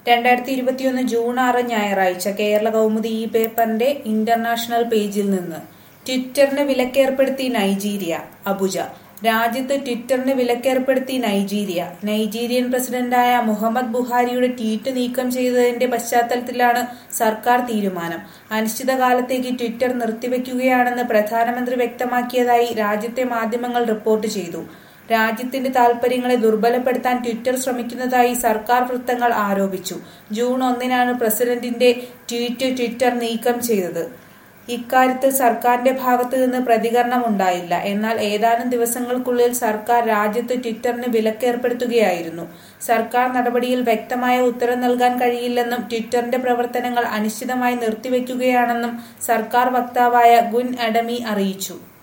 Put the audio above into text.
രണ്ടായിരത്തി ഇരുപത്തിയൊന്ന് ജൂൺ ആറ് ഞായറാഴ്ച കേരള കൗമുദി ഈ പേപ്പറിന്റെ ഇന്റർനാഷണൽ പേജിൽ നിന്ന് ട്വിറ്ററിന് വിലക്കേർപ്പെടുത്തി നൈജീരിയ അബുജ രാജ്യത്ത് ട്വിറ്ററിന് വിലക്കേർപ്പെടുത്തി നൈജീരിയ നൈജീരിയൻ പ്രസിഡന്റായ മുഹമ്മദ് ബുഹാരിയുടെ ട്വീറ്റ് നീക്കം ചെയ്തതിന്റെ പശ്ചാത്തലത്തിലാണ് സർക്കാർ തീരുമാനം അനിശ്ചിതകാലത്തേക്ക് ട്വിറ്റർ നിർത്തിവെക്കുകയാണെന്ന് പ്രധാനമന്ത്രി വ്യക്തമാക്കിയതായി രാജ്യത്തെ മാധ്യമങ്ങൾ റിപ്പോർട്ട് ചെയ്തു രാജ്യത്തിന്റെ താൽപര്യങ്ങളെ ദുർബലപ്പെടുത്താൻ ട്വിറ്റർ ശ്രമിക്കുന്നതായി സർക്കാർ വൃത്തങ്ങൾ ആരോപിച്ചു ജൂൺ ഒന്നിനാണ് പ്രസിഡന്റിന്റെ ട്വീറ്റ് ട്വിറ്റർ നീക്കം ചെയ്തത് ഇക്കാര്യത്തിൽ സർക്കാരിന്റെ ഭാഗത്തു നിന്ന് പ്രതികരണം ഉണ്ടായില്ല എന്നാൽ ഏതാനും ദിവസങ്ങൾക്കുള്ളിൽ സർക്കാർ രാജ്യത്ത് ട്വിറ്ററിന് വിലക്കേർപ്പെടുത്തുകയായിരുന്നു സർക്കാർ നടപടിയിൽ വ്യക്തമായ ഉത്തരം നൽകാൻ കഴിയില്ലെന്നും ട്വിറ്ററിന്റെ പ്രവർത്തനങ്ങൾ അനിശ്ചിതമായി നിർത്തിവെക്കുകയാണെന്നും സർക്കാർ വക്താവായ ഗുൻ അഡമി അറിയിച്ചു